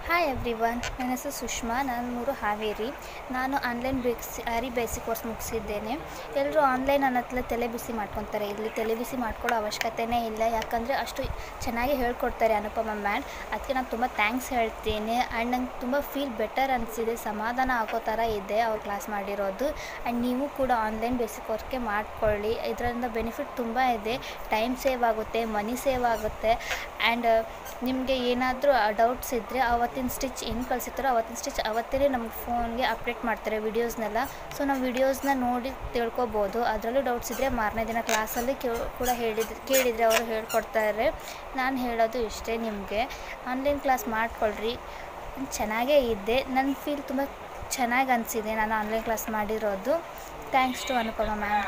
hi everyone ನನ್ನ ಹೆಸರು ಸುಷ್ಮಾ ನಾನು ಮೂರು ಹಾವೇರಿ ನಾನು ಆನ್ಲೈನ್ ಬೇಕ್ಸ್ ಆರಿ ಬೇಸಿಕ್ ಕೋರ್ಸ್ ಮುಗಿಸಿದ್ದೇನೆ ಎಲ್ಲರೂ ಆನ್ಲೈನ್ ಅನ್ನತ್ಲೆ ತಲೆ ಬಿಸಿ ಮಾಡ್ಕೊತಾರೆ ಇಲ್ಲಿ ತಲೆ ಬಿಸಿ ಮಾಡ್ಕೊಳ್ಳೋ ಅವಶ್ಯಕತೆನೇ ಇಲ್ಲ ಯಾಕಂದರೆ ಅಷ್ಟು ಚೆನ್ನಾಗಿ ಹೇಳ್ಕೊಡ್ತಾರೆ ಅನುಪಮ ಮ್ಯಾಮ್ ಅದಕ್ಕೆ ನಾನು ತುಂಬ ಥ್ಯಾಂಕ್ಸ್ ಹೇಳ್ತೀನಿ ಆ್ಯಂಡ್ ನಂಗೆ ತುಂಬ ಫೀಲ್ ಬೆಟರ್ ಅನಿಸಿದೆ ಸಮಾಧಾನ ಆಗೋ ಥರ ಇದೆ ಅವ್ರು ಕ್ಲಾಸ್ ಮಾಡಿರೋದು ಆ್ಯಂಡ್ ನೀವು ಕೂಡ ಆನ್ಲೈನ್ ಬೇಸಿಕ್ ಕೋರ್ಸ್ಗೆ ಮಾಡ್ಕೊಳ್ಳಿ ಇದರಿಂದ ಬೆನಿಫಿಟ್ ತುಂಬ ಇದೆ ಟೈಮ್ ಸೇವ್ ಆಗುತ್ತೆ ಮನಿ ಸೇವ್ ಆಗುತ್ತೆ ಆ್ಯಂಡ್ ನಿಮಗೆ ಏನಾದರೂ ಡೌಟ್ಸ್ ಇದ್ದರೆ ಅವತ್ತಿನ ಸ್ಟಿಚ್ ಏನು ಕಳಿಸಿರ್ತಾರೋ ಅವತ್ತಿನ ಸ್ಟಿಚ್ ಅವತ್ತೇ ನಮ್ಮ ಫೋನ್ಗೆ ಅಪ್ಡೇಟ್ ಮಾಡ್ತಾರೆ ವಿಡಿಯೋಸ್ನೆಲ್ಲ ಸೊ ನಾವು ವಿಡಿಯೋಸ್ನ ನೋಡಿ ತಿಳ್ಕೊಬೋದು ಅದರಲ್ಲೂ ಡೌಟ್ಸ್ ಇದ್ದರೆ ಮಾರನೇ ದಿನ ಕ್ಲಾಸಲ್ಲಿ ಕೇಳ ಕೂಡ ಹೇಳಿದ್ರೆ ಕೇಳಿದರೆ ಅವರು ಹೇಳ್ಕೊಡ್ತಾರೆ ನಾನು ಹೇಳೋದು ಇಷ್ಟೇ ನಿಮಗೆ ಆನ್ಲೈನ್ ಕ್ಲಾಸ್ ಮಾಡ್ಕೊಳ್ರಿ ಚೆನ್ನಾಗೇ ಇದ್ದೆ ನನ್ನ ಫೀಲ್ ತುಂಬ ಚೆನ್ನಾಗಿ ಅನಿಸಿದೆ ನಾನು ಆನ್ಲೈನ್ ಕ್ಲಾಸ್ ಮಾಡಿರೋದು thanks to Anupama ma'am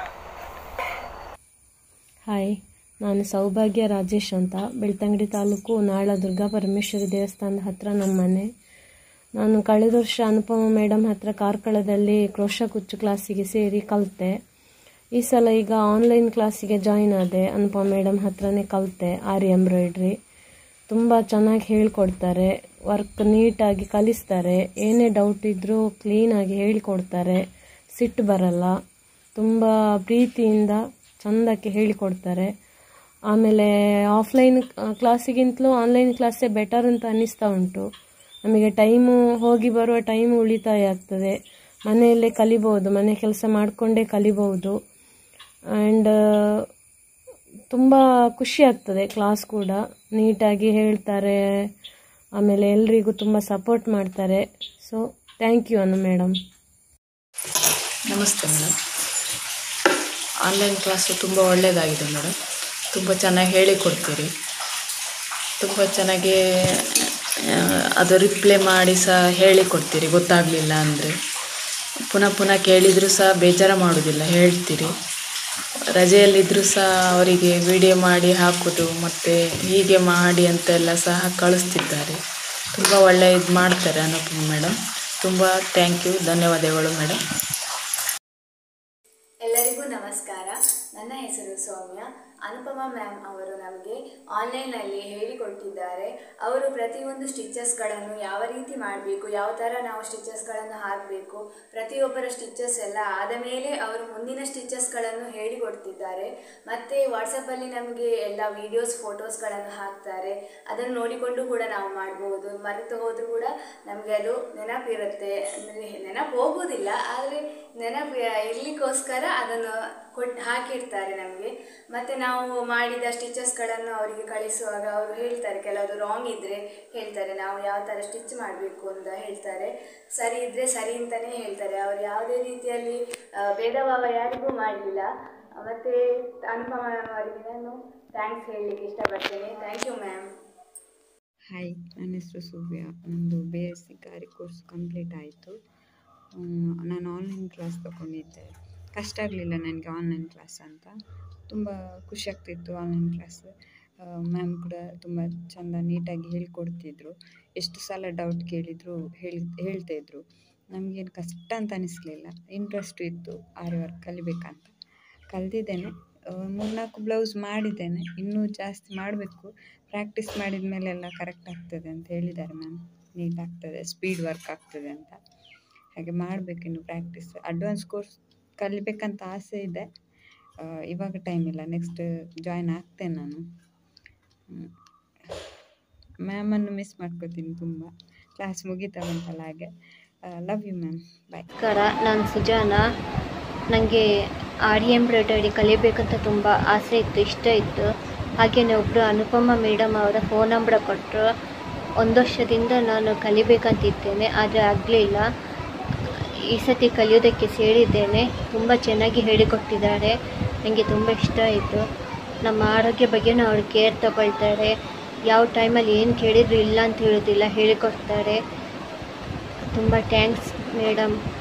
hi ನಾನು ಸೌಭಾಗ್ಯ ರಾಜೇಶ್ ಅಂತ ಬೆಳ್ತಂಗಡಿ ತಾಲೂಕು ನಾಳ ದುರ್ಗಾ ಪರಮೇಶ್ವರಿ ದೇವಸ್ಥಾನದ ಹತ್ರ ನಮ್ಮ ಮನೆ ನಾನು ಕಳೆದ ವರ್ಷ ಅನುಪಮ ಮೇಡಮ್ ಹತ್ರ ಕಾರ್ಕಳದಲ್ಲಿ ಕ್ರೋಶ ಕುಚ್ಚು ಕ್ಲಾಸಿಗೆ ಸೇರಿ ಕಲಿತೆ ಈ ಸಲ ಈಗ ಆನ್ಲೈನ್ ಕ್ಲಾಸಿಗೆ ಜಾಯಿನ್ ಆದೆ ಅನುಪಮ ಮೇಡಮ್ ಹತ್ರನೇ ಕಲಿತೆ ಆರಿ ಎಂಬ್ರಾಯ್ಡ್ರಿ ತುಂಬ ಚೆನ್ನಾಗಿ ಹೇಳ್ಕೊಡ್ತಾರೆ ವರ್ಕ್ ನೀಟಾಗಿ ಕಲಿಸ್ತಾರೆ ಏನೇ ಡೌಟ್ ಇದ್ದರೂ ಕ್ಲೀನಾಗಿ ಹೇಳಿಕೊಡ್ತಾರೆ ಸಿಟ್ಟು ಬರಲ್ಲ ತುಂಬ ಪ್ರೀತಿಯಿಂದ ಚಂದಕ್ಕೆ ಹೇಳಿಕೊಡ್ತಾರೆ ಆಮೇಲೆ ಆಫ್ಲೈನ್ ಕ್ಲಾಸಿಗಿಂತಲೂ ಆನ್ಲೈನ್ ಕ್ಲಾಸೇ ಬೆಟರ್ ಅಂತ ಅನ್ನಿಸ್ತಾ ಉಂಟು ನಮಗೆ ಟೈಮು ಹೋಗಿ ಬರುವ ಟೈಮು ಉಳಿತಾಯ ಆಗ್ತದೆ ಮನೆಯಲ್ಲೇ ಕಲಿಬೋದು ಮನೆ ಕೆಲಸ ಮಾಡಿಕೊಂಡೇ ಕಲಿಬೋದು ಆ್ಯಂಡ್ ತುಂಬ ಖುಷಿ ಆಗ್ತದೆ ಕ್ಲಾಸ್ ಕೂಡ ನೀಟಾಗಿ ಹೇಳ್ತಾರೆ ಆಮೇಲೆ ಎಲ್ರಿಗೂ ತುಂಬ ಸಪೋರ್ಟ್ ಮಾಡ್ತಾರೆ so thank you Anu madam ನಮಸ್ತೆ ಮೇಡಮ್ ಆನ್ಲೈನ್ ಕ್ಲಾಸು ತುಂಬ ಒಳ್ಳೆಯದಾಗಿದೆ ಮೇಡಮ್ ತುಂಬ ಚೆನ್ನಾಗಿ ಹೇಳಿಕೊಡ್ತೀರಿ ತುಂಬ ಚೆನ್ನಾಗಿ ಆ, ಅದು ರಿಪ್ಲೈ ಮಾಡಿ ಸಹ ಹೇಳಿಕೊಡ್ತೀರಿ ಗೊತ್ತಾಗಲಿಲ್ಲ ಅಂದರೆ ಪುನಃ ಪುನಃ ಕೇಳಿದರೂ ಸಹ ಬೇಜಾರು ಮಾಡೋದಿಲ್ಲ ಹೇಳ್ತೀರಿ ರಜೆಯಲ್ಲಿದ್ದರೂ ಸಹ ಅವರಿಗೆ ವಿಡಿಯೋ ಮಾಡಿ ಹಾಕೋದು ಮತ್ತು ಹೀಗೆ ಮಾಡಿ ಅಂತೆಲ್ಲ ಸಹ ಕಳಿಸ್ತಿದ್ದಾರೆ ತುಂಬ ಒಳ್ಳೆ ಇದು ಮಾಡ್ತಾರೆ ಅನುಪಮ ಮೇಡಮ್ ತುಂಬ ಥ್ಯಾಂಕ್ ಯು ಧನ್ಯವಾದಗಳು ಮೇಡಮ್ ಎಲ್ಲರಿಗೂ ನಮಸ್ಕಾರ ನನ್ನ ಹೆಸರು ಸೌಮ್ಯ ಅನುಪಮ ಮ್ಯಾಮ್ ಅವರು ನಮಗೆ ಆನ್ಲೈನಲ್ಲಿ ಹೇಳಿಕೊಟ್ಟಿದ್ದಾರೆ ಅವರು ಪ್ರತಿಯೊಂದು ಸ್ಟಿಚಸ್ಗಳನ್ನು ಯಾವ ರೀತಿ ಮಾಡಬೇಕು ಯಾವ ಥರ ನಾವು ಸ್ಟಿಚಸ್ಗಳನ್ನು ಹಾಕಬೇಕು ಪ್ರತಿಯೊಬ್ಬರ ಸ್ಟಿಚಸ್ ಎಲ್ಲ ಆದ ಮೇಲೆ ಅವರು ಮುಂದಿನ ಸ್ಟಿಚಸ್ಗಳನ್ನು ಹೇಳಿಕೊಡ್ತಿದ್ದಾರೆ ಮತ್ತು ವಾಟ್ಸಪ್ಪಲ್ಲಿ ನಮಗೆ ಎಲ್ಲ ವೀಡಿಯೋಸ್ ಫೋಟೋಸ್ಗಳನ್ನು ಹಾಕ್ತಾರೆ ಅದನ್ನು ನೋಡಿಕೊಂಡು ಕೂಡ ನಾವು ಮಾಡ್ಬೋದು ಮರೆತು ಹೋದರೂ ಕೂಡ ನಮಗೆ ಅದು ನೆನಪಿರುತ್ತೆ ಅಂದರೆ ನೆನಪು ಹೋಗೋದಿಲ್ಲ ಆದರೆ ನೆನಪು ಇರಲಿಕ್ಕೋಸ್ಕರ ಅದನ್ನು ಕೊಟ್ಟು ಹಾಕಿರ್ತಾರೆ ನಮಗೆ ಮತ್ತು ನಾವು ಮಾಡಿದ ಸ್ಟಿಚಸ್ಗಳನ್ನು ಅವರಿಗೆ ಕಳಿಸುವಾಗ ಅವರು ಹೇಳ್ತಾರೆ ಕೆಲವುದು ರಾಂಗ್ ಇದ್ದರೆ ಹೇಳ್ತಾರೆ ನಾವು ಯಾವ ಥರ ಸ್ಟಿಚ್ ಮಾಡಬೇಕು ಅಂತ ಹೇಳ್ತಾರೆ ಸರಿ ಇದ್ದರೆ ಸರಿ ಅಂತಲೇ ಹೇಳ್ತಾರೆ ಅವರು ಯಾವುದೇ ರೀತಿಯಲ್ಲಿ ಆ, ಭೇದ ಭಾವ ಯಾರಿಗೂ ಮಾಡಲಿಲ್ಲ ಮತ್ತು ಅನುಪಮ ಮ್ಯಾಮ್ ಅವರಿಗೆ ನಾನು ಥ್ಯಾಂಕ್ಸ್ ಹೇಳಲಿಕ್ಕೆ ಇಷ್ಟಪಡ್ತೇನೆ ಥ್ಯಾಂಕ್ ಯು ಮ್ಯಾಮ್ ಹಾಯ್ ನನ್ನ ಹೆಸರು ಸುವ್ಯ ನಂದು ಬಿ ಎಸ್ ಸಿ ಗಾರಿ ಕೋರ್ಸ್ ಕಂಪ್ಲೀಟ್ ಆಯಿತು ನಾನು ಆನ್ಲೈನ್ ಕ್ಲಾಸ್ ತಗೊಂಡಿದ್ದೆ ಕಷ್ಟ ಆಗಲಿಲ್ಲ ನನಗೆ ಆನ್ಲೈನ್ ಕ್ಲಾಸ್ ಅಂತ ತುಂಬ ಖುಷಿ ಆಗ್ತಿತ್ತು ಆನ್ಲೈನ್ ಕ್ಲಾಸ್ ಮ್ಯಾಮ್ ಕೂಡ ತುಂಬ ಚೆಂದ ನೀಟಾಗಿ ಹೇಳ್ಕೊಡ್ತಿದ್ರು ಎಷ್ಟು ಸಲ ಡೌಟ್ ಕೇಳಿದ್ರು ಹೇಳಿ ಹೇಳ್ತಾಯಿದ್ರು ನಮಗೇನು ಕಷ್ಟ ಅಂತ ಅನಿಸ್ಲಿಲ್ಲ ಇಂಟ್ರೆಸ್ಟ್ ಇತ್ತು ಆರಿ ವರ್ಕ್ ಕಲಿಬೇಕಂತ ಕಲ್ತಿದ್ದೇನೆ ಮೂರ್ನಾಲ್ಕು ಬ್ಲೌಸ್ ಮಾಡಿದ್ದೇನೆ ಇನ್ನೂ ಜಾಸ್ತಿ ಮಾಡಬೇಕು ಪ್ರಾಕ್ಟೀಸ್ ಮಾಡಿದ ಮೇಲೆಲ್ಲ ಕರೆಕ್ಟ್ ಆಗ್ತದೆ ಅಂತ ಹೇಳಿದ್ದಾರೆ ಮ್ಯಾಮ್ ನೀಟ್ ಆಗ್ತದೆ ಸ್ಪೀಡ್ ವರ್ಕ್ ಆಗ್ತದೆ ಅಂತ ಹಾಗೆ ಮಾಡಬೇಕು ಇನ್ನು ಪ್ರಾಕ್ಟೀಸ್ ಅಡ್ವಾನ್ಸ್ ಕೋರ್ಸ್ ಕಲಿಬೇಕಂತ ಆಸೆ ಇದೆ ಆ, ಇವಾಗ ಟೈಮ್ ಇಲ್ಲ ನೆಕ್ಸ್ಟ್ ಜಾಯ್ನ್ ಆಗ್ತೇನೆ ನಾನು ಮ್ಯಾಮನ್ನು ಮಿಸ್ ಮಾಡ್ಕೋತೀನಿ ತುಂಬ ಕ್ಲಾಸ್ ಮುಗಿತಾ ಬಂತಲ್ಲ ಹಾಗೆ ಲವ್ ಯು ಮ್ಯಾಮ್ ಬಾಯ್ ನಮಸ್ಕಾರ ನಾನು ಸುಜಾನ ನನಗೆ ಆರಿ ಎಂಬ್ರಾಯ್ಡರಿ ಕಲಿಬೇಕಂತ ತುಂಬ ಆಸೆ ಇತ್ತು ಇಷ್ಟ ಇತ್ತು ಹಾಗೆಯೇ ಒಬ್ಬರು ಅನುಪಮ ಮೇಡಮ್ ಅವರ ಫೋನ್ ನಂಬರ್ ಕೊಟ್ಟರು ಒಂದು ವರ್ಷದಿಂದ ನಾನು ಕಲಿಬೇಕಂತಿದ್ದೇನೆ ಆದರೆ ಆಗಲಿಲ್ಲ ಈ ಸತಿ ಕಲಿಯೋದಕ್ಕೆ ಸೇರಿದ್ದೇನೆ ತುಂಬ ಚೆನ್ನಾಗಿ ಹೇಳಿಕೊಟ್ಟಿದ್ದಾರೆ ನನಗೆ ತುಂಬ ಇಷ್ಟ ಆಯಿತು ನಮ್ಮ ಆರೋಗ್ಯ ಬಗ್ಗೆನೂ ಅವ್ರು ಕೇರ್ ತಗೊಳ್ತಾರೆ ಯಾವ ಟೈಮಲ್ಲಿ ಏನು ಕೇಳಿದ್ರು ಇಲ್ಲ ಅಂತ ಹೇಳೋದಿಲ್ಲ ಹೇಳಿಕೊಡ್ತಾರೆ ತುಂಬ ಥ್ಯಾಂಕ್ಸ್ ಮೇಡಮ್